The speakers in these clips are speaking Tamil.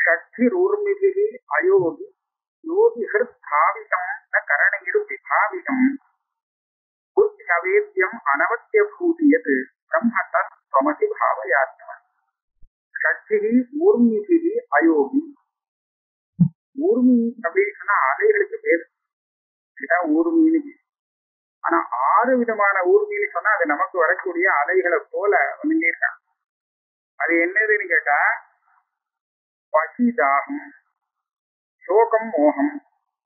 ஷட்பிரூர்மிபிகி அயோகி யோகி ஹிருத்தாவிதம் ந கரணையிரு விபாவிதம் புத்தியவேத்யம் அனவத்தியபூதியத் பிரம்ம தத்வமசி பாவயாத்ம ஷட்பிகி ஊர்மிபிகி அயோகி ஊர்மி அப்படின்னு சொன்னா அலைகளுக்கு பேர் இதான் ஊர்மின்னு பேர். ஆனா ஆறு விதமான ஊர்மின்னு சொன்னா அது நமக்கு வரக்கூடிய அலைகளை போல வந்துட்டே இருக்கான் அது என்னதுன்னு கேட்டா பசி தாகம் சோகம் மோகம்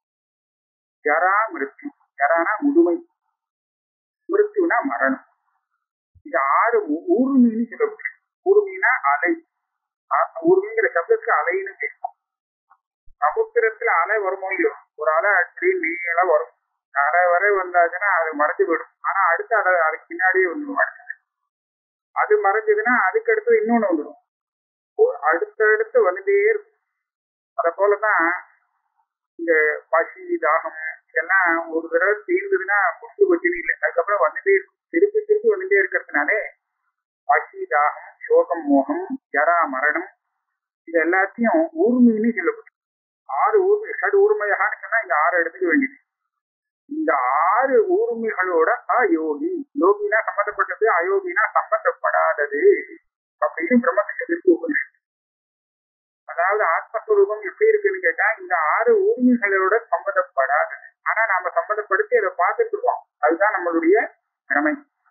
ஜரா மிருத்யு ஜரானா முதுமை மிருத்யுனா மரணம் இது ஆறு ஊ- ஊர்மின்னு சொல்லப்படுது ஊர்மினா அலை ஆ- ஊர்மிங்கிற சப்தத்துக்கு அலைன்னு பேர் சமுத்திரத்துல அலை வருமோ இல்லையோ ஒரு அலை அடி நீள வரும் அலை வரை வந்தாச்சுன்னா அது மறைஞ்சு போயிடும் ஆனா அடுத்த அலை அதுக்கு பின்னாடியே வந்துடும் அடுத்தது. அது மறைஞ்சதுன்னா அதுக்கு அடுத்து இன்னொன்னு வந்துடும் ஒரு- அடுத்தடுத்து வந்துட்டே இருக்கும் அத போலதான் இந்த பசி தாகம் இதெல்லாம் ஒரு தடவை தீர்ந்ததுன்னா குடிச்சு கொச்சினு இல்லை அதுக்கப்புறம் வந்துட்டே இருக்கும் திருப்பி திருப்பி வந்துட்டே இருக்கிறதுனாலே பசி தாகம் சோகம் மோகம் ஜரா மரணம் இது எல்லாத்தையும் ஊர்மின்னு சொல்லப்படுது ஆறு ஊர்மி ஷட் ஊர்மையான்னு சொன்னா இந்த ஆறு எடுத்துக்க வேண்டியது இந்த ஆறு ஊர்மிகளோட அயோகி யோகினா சம்பந்தப்பட்டது அயோகினா சம்பந்தப்படாதது அப்படின்னு பிரம்மசக்திக்கு உபனிஷத்து அதாவது ஆத்மஸ்வரூபம் எப்படி இருக்குன்னு கேட்டா இந்த ஆறு ஊர்மிகளோட சம்பந்தப்படாதது ஆனா நாம சம்பந்தப்படுத்தி அதை பார்த்துட்டு இருக்கோம் அதுதான் நம்மளுடைய கடமை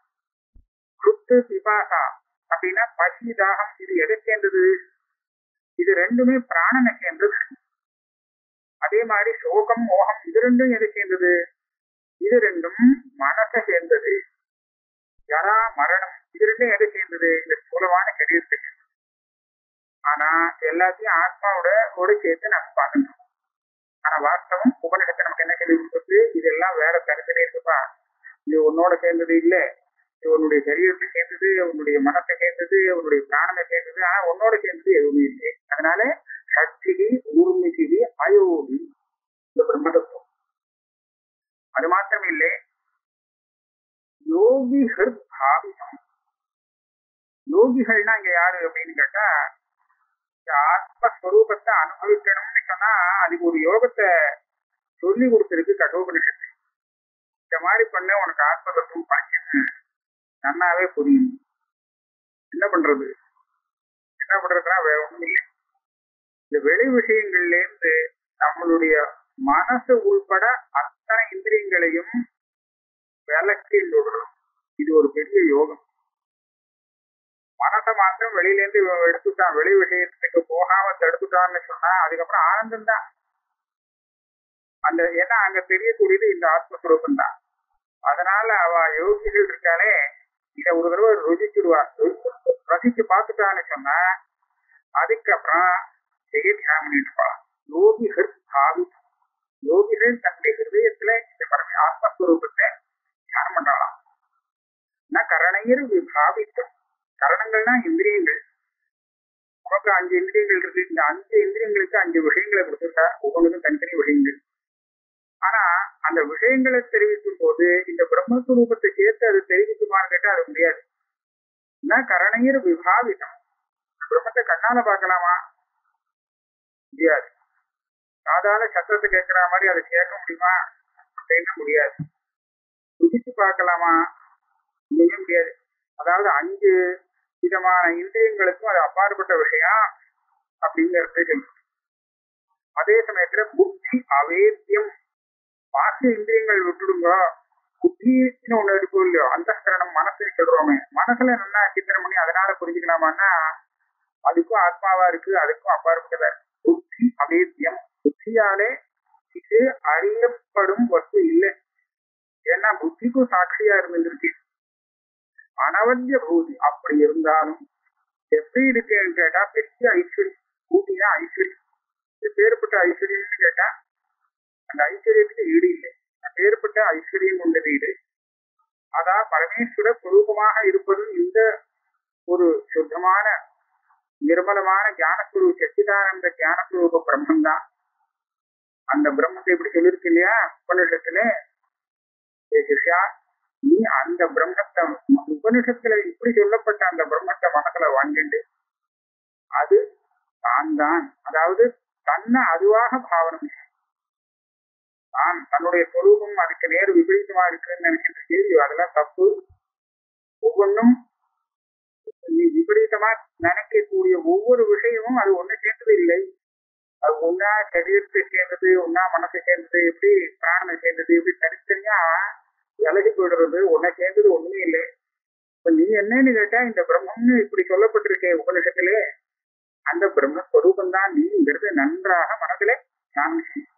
குத்து பிபாசா அப்படின்னா பசி தாகம் இது எதை சேர்ந்தது இது ரெண்டுமே பிராணனை சேர்ந்தது அதே மாதிரி சோகம் மோகம் இது ரெண்டும் எதை சேர்ந்தது இது ரெண்டும் மனசை சேர்ந்தது ஜரா மரணம் இது ரெண்டும் எதை சேர்ந்தது இந்த ஸ்தூலமான சரீரத்தை சேர்ந்தது ஆனா எல்லாத்தையும் ஆத்மாவோட ஓட சேர்த்து நம்ம பார்க்கணும் ஆனா வாஸ்தவம் உபநிடத்தை நமக்கு என்ன சொல்லி கொடுத்தது இதெல்லாம் வேற தரத்துல இருக்குப்பா இது உன்னோட சேர்ந்தது இல்ல இது உன்னுடைய சரீரத்தை சேர்ந்தது உன்னுடைய மனத்தை சேர்ந்தது உன்னுடைய பிராணனை சேர்ந்தது ஆனா உன்னோட சேர்ந்தது எதுவுமே இல்லை அதனால சக்திகி ஊர்மிசிகி அயோகி இந்த பிரம்மதத்துவம் அது மாத்திரம் இல்லை யோகி ஹிருத் பாவிதம் யோகிகள்னா இங்க யாரு அப்படின்னு கேட்டா இந்த ஆத்மஸ்வரூபத்தை அனுபவிக்கணும்னு சொன்னா அதுக்கு ஒரு யோகத்தை சொல்லி கொடுத்திருக்கு கட்டோபனிஷத்து இந்த மாதிரி பண்ண உனக்கு ஆத்ம தத்துவம் படிக்கணும் நன்னாவே புரியும் என்ன பண்றது என்ன பண்றதுன்னா வேற ஒண்ணும் இல்லை இந்த வெளி விஷயங்கள்ல இருந்து நம்மளுடைய மனசு உள்பட அத்தனை இந்திரியங்களையும் விலக்கி விடணும் இது ஒரு பெரிய யோகம் மனசை மாத்திரம் வெளியில இருந்து இவன் எடுத்துட்டான் வெளி விஷயத்துக்கு போகாம தடுத்துட்டான்னு சொன்னா அதுக்கப்புறம் ஆனந்தம் தான் அந்த ஏன்னா அங்க தெரியக்கூடியது இந்த ஆத்மஸ்வரூபம் தான் அதனால அவ யோகிகள் இருக்காளே இத ஒரு தடவை ருசிச்சுடுவா ரசிச்சு பார்த்துட்டான்னு சொன்னா அதுக்கப்புறம் செய்ய தியானம் பண்ணிட்டு யோகிகள் சாவி யோகிகள் தன்னுடைய ஹிருதயத்துல இந்த பரம ஆத்மஸ்வரூபத்தை தியானம் பண்ணலாம் கரணையர் விபாவித்தம் கரணங்கள்னா இந்திரியங்கள் நமக்கு அஞ்சு இந்திரியங்கள் இருக்கு இந்த அஞ்சு இந்திரியங்களுக்கு அஞ்சு விஷயங்களை கொடுத்துருக்கார் ஒவ்வொன்றுக்கும் தனித்தனி விஷயங்கள் ஆனா அந்த விஷயங்களை தெரிவிக்கும் போது இந்த பிரம்மஸ்வரூபத்தை சேர்த்து அது தெரிவிக்குமான்னு கேட்டா அது முடியாது என்ன கரணையர் விபாவிதம் பிரம்மத்தை கண்ணால பார்க்கலாமா முடியாது சாதாரண சத்தத்தை கேட்கிற மாதிரி அதை கேட்க முடியுமா அப்படின்னா முடியாது ருசிச்சு பார்க்கலாமா முடியவே முடியாது அதாவது அஞ்சு விதமான இந்திரியங்களுக்கும் அது அப்பாற்பட்ட விஷயம் அப்படிங்கறது சொல்லுது அதே சமயத்துல புத்தி அவேத்தியம் பாக்கிய இந்திரியங்கள் விட்டுடுங்க புத்தின்னு ஒண்ணு இருக்கும் இல்லையோ அந்த கரணம் மனசு சொல்றோமே மனசுல நல்லா சிந்தனை பண்ணி அதனால புரிஞ்சுக்கலாமான்னா அதுக்கும் ஆத்மாவா இருக்கு அதுக்கும் அப்பாற்பட்டதா இருக்கு புத்தி அவேத்தியம் புத்தியாலே இது அறியப்படும் வஸ்து இல்லை ஏன்னா புத்திக்கும் சாட்சியா இருந்திருக்கு அனவத்திய பூதி அப்படி இருந்தாலும் எப்படி இருக்குன்னு கேட்டா பெரிய ஐஸ்வர்யம் பூட்டினா ஐஸ்வர்யம் இது பேர்பட்ட ஐஸ்வர்யம்னு கேட்டா அந்த ஐஸ்வர்யத்துக்கு ஈடு இல்லை பேர்பட்ட ஐஸ்வர்யம் கொண்ட வீடு அதான் பரமேஸ்வர சுரூபமாக இருப்பது இந்த ஒரு சுத்தமான நிர்மலமான ஞானஸ்வரூப சச்சிதானந்த ஞானஸ்வரூப பிரம்மம் தான் அந்த பிரம்மத்தை இப்படி சொல்லியிருக்கு இல்லையா உபனிஷத்துல சிஷ்யா நீ அந்த பிரம்மத்தை உபனிஷத்துல இப்படி சொல்லப்பட்ட அந்த பிரம்மத்தை மனசுல வாங்கிட்டு அது தான் தான் அதாவது தன்னை அதுவாக பாவனம் செய்யும். தான் தன்னுடைய சொரூபம் அதுக்கு நேர் விபரீதமா இருக்குன்னு நினைக்கின்ற கேள்வி அதெல்லாம் தப்பு ஒவ்வொன்றும் நீ விபரீதமா நினைக்கக்கூடிய ஒவ்வொரு விஷயமும் அது ஒண்ணு சேர்ந்தது இல்லை அது ஒன்னா சரீரத்தை சேர்ந்தது ஒன்னா மனசை சேர்ந்தது எப்படி பிராணனை சேர்ந்தது எப்படி தனித்தனியா விலகி போயிடுறது ஒன்ன சேர்ந்தது ஒண்ணுமே இல்லை இப்ப நீ என்னன்னு கேட்டா இந்த பிரம்மம்னு இப்படி சொல்லப்பட்டிருக்கே உபனிஷத்திலே அந்த பிரம்மஸ்வரூபம் தான் நீங்கிறது நன்றாக மனதிலே நான்